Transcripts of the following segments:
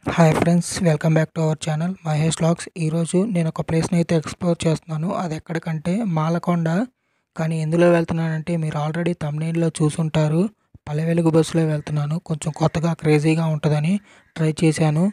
hi friends welcome back to our channel Mahesh vlogs ఈరోజు నేను ఒక ప్లేస్ని అయితే ఎక్స్ప్లోర్ చేస్తున్నాను అది ఎక్కడికంటే మాలకొండ కానీ ఎందులో వెళ్తున్నానంటే మీరు ఆల్రెడీ తమిళలో చూసుంటారు పల్లె వెలుగు బస్సులో వెళ్తున్నాను కొంచెం కొత్తగా క్రేజీగా ఉంటుందని ట్రై చేశాను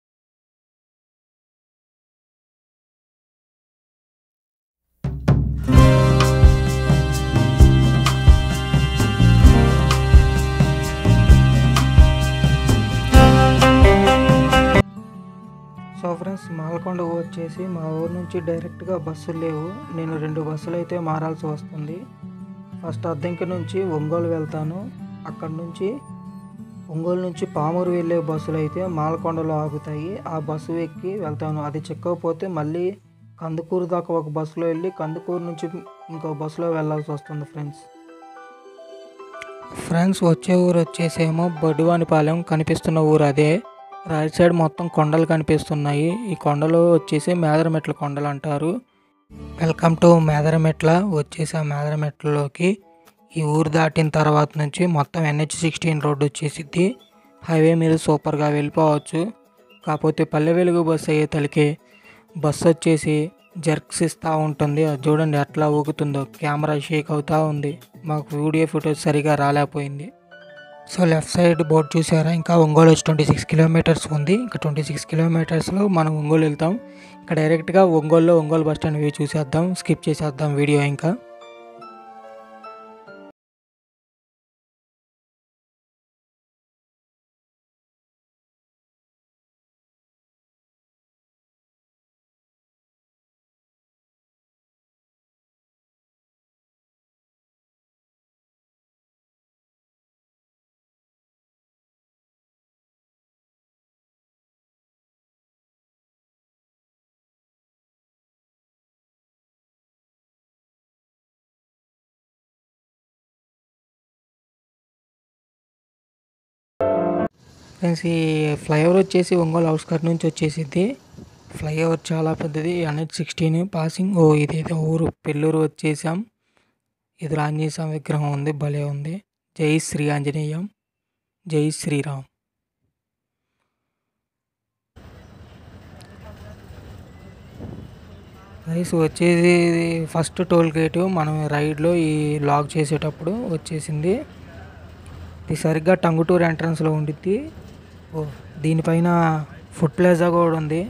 సో ఫ్రెండ్స్ మాలకొండ వచ్చేసి మా ఊరు నుంచి డైరెక్ట్గా బస్సులు లేవు నేను రెండు బస్సులు అయితే మారాల్సి వస్తుంది ఫస్ట్ అద్దెంకి నుంచి ఒంగోలు వెళ్తాను అక్కడ నుంచి ఒంగోలు నుంచి పామూరు వెళ్ళే బస్సులు అయితే మాలకొండలో ఆగుతాయి ఆ బస్సు ఎక్కి వెళ్తాను అది చిక్కకపోతే మళ్ళీ కందుకూరు దాకా ఒక బస్సులో వెళ్ళి కందుకూరు నుంచి ఇంకో బస్సులో వెళ్ళాల్సి వస్తుంది ఫ్రెండ్స్ ఫ్రెండ్స్ వచ్చే ఊరు వచ్చేసేమో బొడ్డువానిపాలెం కనిపిస్తున్న ఊరు అదే రైట్ సైడ్ మొత్తం కొండలు కనిపిస్తున్నాయి ఈ కొండలు వచ్చేసి మేదరమెట్ల కొండలు అంటారు వెల్కమ్ టు మేదరమెట్ల వచ్చేసి ఆ మేదరమెట్లలోకి ఈ ఊరు దాటిన తర్వాత నుంచి మొత్తం ఎన్హెచ్ సిక్స్టీన్ రోడ్డు వచ్చేసిద్ది హైవే మీద సూపర్గా వెళ్ళిపోవచ్చు కాకపోతే పల్లె వెలుగు బస్సు అయ్యే తలకి బస్సు వచ్చేసి జర్క్స్ ఇస్తూ ఉంటుంది అది చూడండి ఎట్లా ఊగుతుందో కెమెరా షేక్ అవుతూ ఉంది మాకు వీడియో ఫుటేజ్ సరిగా రాలేకపోయింది సో లెఫ్ట్ సైడ్ బోర్డు చూసారా ఇంకా ఒంగోలు వచ్చి ట్వంటీ సిక్స్ కిలోమీటర్స్ ఉంది ఇంకా ట్వంటీ సిక్స్ కిలోమీటర్స్లో మనం ఒంగోలు వెళ్తాం ఇంకా డైరెక్ట్గా ఒంగోలులో ఒంగోలు బస్ స్టాండ్ వ్యూ చూసేద్దాం స్కిప్ చేసేద్దాం వీడియో ఇంకా ఫ్రెండ్స్ ఈ ఫ్లైఓవర్ వచ్చేసి ఒంగోలు అవుట్స్కట్ నుంచి వచ్చేసిద్ది ఫ్లైఓవర్ చాలా పెద్దది ఎన్హెచ్ సిక్స్టీన్ పాసింగ్ ఓ ఇదేదో ఊరు పెళ్ళూరు వచ్చేసాం ఎదురు ఆంజనేయ స్వామి విగ్రహం ఉంది భలే ఉంది జై శ్రీ ఆంజనేయం జై శ్రీరామ్ రైస్ వచ్చేది ఫస్ట్ టోల్ గేటు మనం రైడ్లో ఈ లాక్ చేసేటప్పుడు వచ్చేసింది ఇది సరిగ్గా టంగుటూరు ఎంట్రన్స్లో ఉండిద్ది ఓ దీనిపైన ఫుడ్ ప్లాజా కూడా ఉంది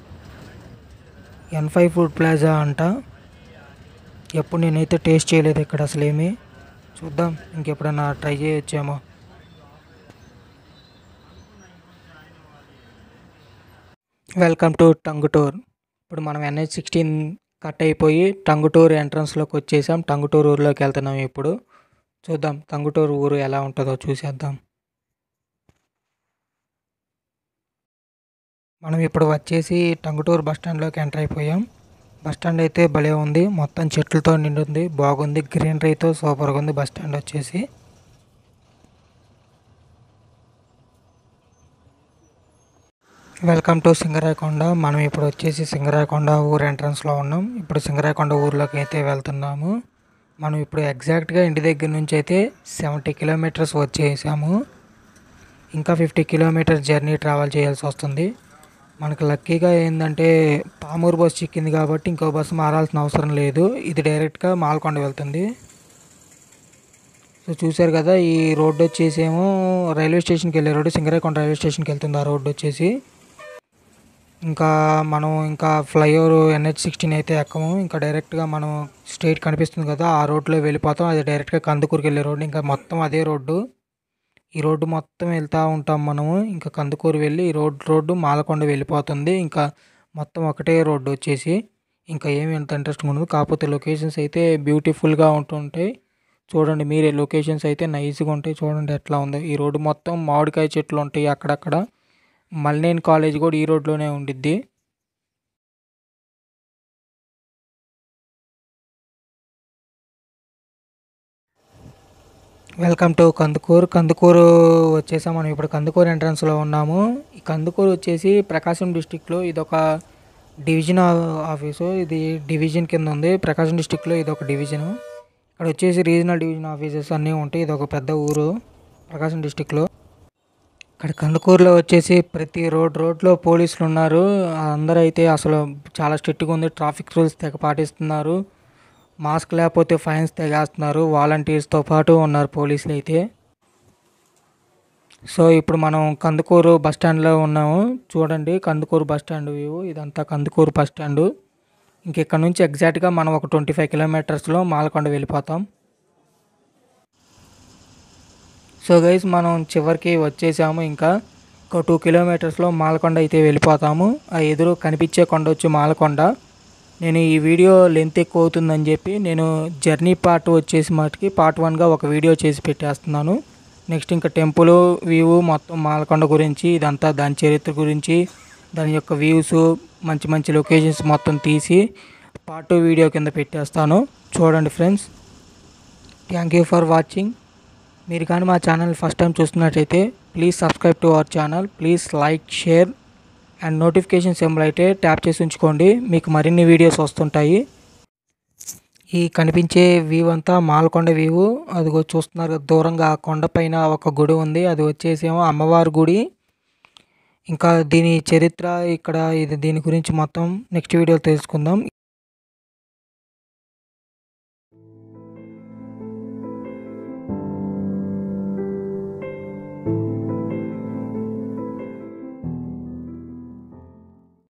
ఎన్ ఫైవ్ ఫుడ్ ప్లాజా అంట ఎప్పుడు నేనైతే టేస్ట్ చేయలేదు ఇక్కడ అసలు ఏమి చూద్దాం ఇంకెప్పుడైనా ట్రై చేయొచ్చేమో వెల్కమ్ టు టంగుటూర్ ఇప్పుడు మనం ఎన్హెచ్ సిక్స్టీన్ కట్ అయిపోయి టంగుటూరు ఎంట్రన్స్లోకి వచ్చేసాం టంగుటూరు ఊర్లోకి వెళ్తున్నాం ఇప్పుడు చూద్దాం టంగుటూరు ఊరు ఎలా ఉంటుందో చూసేద్దాం మనం ఇప్పుడు వచ్చేసి టంగుటూరు బస్ స్టాండ్లోకి ఎంటర్ అయిపోయాం బస్ స్టాండ్ అయితే భలే ఉంది మొత్తం చెట్లతో నిండుంది బాగుంది గ్రీనరీతో సూపర్గా ఉంది బస్ స్టాండ్ వచ్చేసి వెల్కమ్ టు సింగరాయకొండ మనం ఇప్పుడు వచ్చేసి సింగరాయకొండ ఊరు ఎంట్రన్స్లో ఉన్నాం ఇప్పుడు సింగరాయకొండ ఊర్లోకి అయితే వెళ్తున్నాము మనం ఇప్పుడు ఎగ్జాక్ట్గా ఇంటి దగ్గర నుంచి అయితే సెవెంటీ కిలోమీటర్స్ వచ్చేసాము ఇంకా ఫిఫ్టీ కిలోమీటర్స్ జర్నీ ట్రావెల్ చేయాల్సి వస్తుంది మనకు లక్కీగా ఏంటంటే పామూరు బస్సు చిక్కింది కాబట్టి ఇంకో బస్సు మారాల్సిన అవసరం లేదు ఇది డైరెక్ట్గా మాల్కొండ వెళ్తుంది సో చూశారు కదా ఈ రోడ్డు వచ్చేసేమో రైల్వే స్టేషన్కి వెళ్ళే రోడ్డు సింగరాయకొండ రైల్వే స్టేషన్కి వెళ్తుంది ఆ రోడ్డు వచ్చేసి ఇంకా మనం ఇంకా ఫ్లైఓవర్ ఎన్హెచ్ సిక్స్టీన్ అయితే ఎక్కము ఇంకా డైరెక్ట్గా మనం స్ట్రైట్ కనిపిస్తుంది కదా ఆ రోడ్లో వెళ్ళిపోతాం అది డైరెక్ట్గా కందుకూరుకి వెళ్ళే రోడ్డు ఇంకా మొత్తం అదే రోడ్డు ఈ రోడ్డు మొత్తం వెళ్తూ ఉంటాం మనము ఇంకా కందుకూరు వెళ్ళి ఈ రోడ్ రోడ్డు మాలకొండ వెళ్ళిపోతుంది ఇంకా మొత్తం ఒకటే రోడ్డు వచ్చేసి ఇంకా ఏమి అంత ఇంట్రెస్టింగ్ ఉండదు కాకపోతే లొకేషన్స్ అయితే బ్యూటిఫుల్గా ఉంటుంటాయి చూడండి మీరే లొకేషన్స్ అయితే నైస్గా ఉంటాయి చూడండి ఎట్లా ఉందో ఈ రోడ్డు మొత్తం మామిడికాయ చెట్లు ఉంటాయి అక్కడక్కడ మల్నేన్ కాలేజ్ కూడా ఈ రోడ్లోనే ఉండిద్ది వెల్కమ్ టు కందుకూరు కందుకూరు వచ్చేసాం మనం ఇప్పుడు కందుకూరు ఎంట్రన్స్లో ఉన్నాము ఈ కందుకూరు వచ్చేసి ప్రకాశం డిస్టిక్లో ఇది ఒక డివిజన్ ఆఫీసు ఇది డివిజన్ కింద ఉంది ప్రకాశం డిస్టిక్లో ఇది ఒక డివిజను ఇక్కడ వచ్చేసి రీజనల్ డివిజన్ ఆఫీసెస్ అన్నీ ఉంటాయి ఇది ఒక పెద్ద ఊరు ప్రకాశం డిస్టిక్లో ఇక్కడ కందుకూరులో వచ్చేసి ప్రతి రోడ్ రోడ్లో పోలీసులు ఉన్నారు అందరూ అయితే అసలు చాలా స్ట్రిక్ట్గా ఉంది ట్రాఫిక్ రూల్స్ తెగ పాటిస్తున్నారు మాస్క్ లేకపోతే ఫైన్స్ తెగేస్తున్నారు వాలంటీర్స్తో పాటు ఉన్నారు పోలీసులు అయితే సో ఇప్పుడు మనం కందుకూరు బస్ స్టాండ్లో ఉన్నాము చూడండి కందుకూరు బస్ స్టాండ్ వ్యూ ఇదంతా కందుకూరు బస్ స్టాండ్ ఇంక ఇక్కడ నుంచి ఎగ్జాక్ట్గా మనం ఒక ట్వంటీ ఫైవ్ కిలోమీటర్స్లో మాలకొండ వెళ్ళిపోతాం సో గైస్ మనం చివరికి వచ్చేసాము ఇంకా ఒక టూ కిలోమీటర్స్లో మాలకొండ అయితే వెళ్ళిపోతాము ఆ ఎదురు కనిపించే కొండ వచ్చి మాలకొండ నేను ఈ వీడియో లెంత్ ఎక్కువ అవుతుందని చెప్పి నేను జర్నీ పార్ట్ వచ్చేసి మటుకి పార్ట్ వన్గా ఒక వీడియో చేసి పెట్టేస్తున్నాను నెక్స్ట్ ఇంకా టెంపుల్ వ్యూ మొత్తం మాలకొండ గురించి ఇదంతా దాని చరిత్ర గురించి దాని యొక్క వ్యూస్ మంచి మంచి లొకేషన్స్ మొత్తం తీసి పార్ట్ టూ వీడియో కింద పెట్టేస్తాను చూడండి friends thank you for watching మీరు కానీ మా ఛానల్ ఫస్ట్ టైం చూస్తున్నట్టయితే please subscribe to our channel please like share and notification symbol అయితే ట్యాప్ చేసి ఉంచుకోండి మీకు మరిన్ని వీడియోస్ వస్తుంటాయి ఈ కనిపించే వ్యూ అంతా మాలకొండ వ్యూ అదిగో చూస్తున్నారు కదా దూరంగా ఆ కొండపైన ఒక గుడి ఉంది అది వచ్చేసేమో అమ్మవారి గుడి ఇంకా దీని చరిత్ర ఇక్కడ ఇది దీని గురించి మొత్తం నెక్స్ట్ వీడియో తెలుసుకుందాం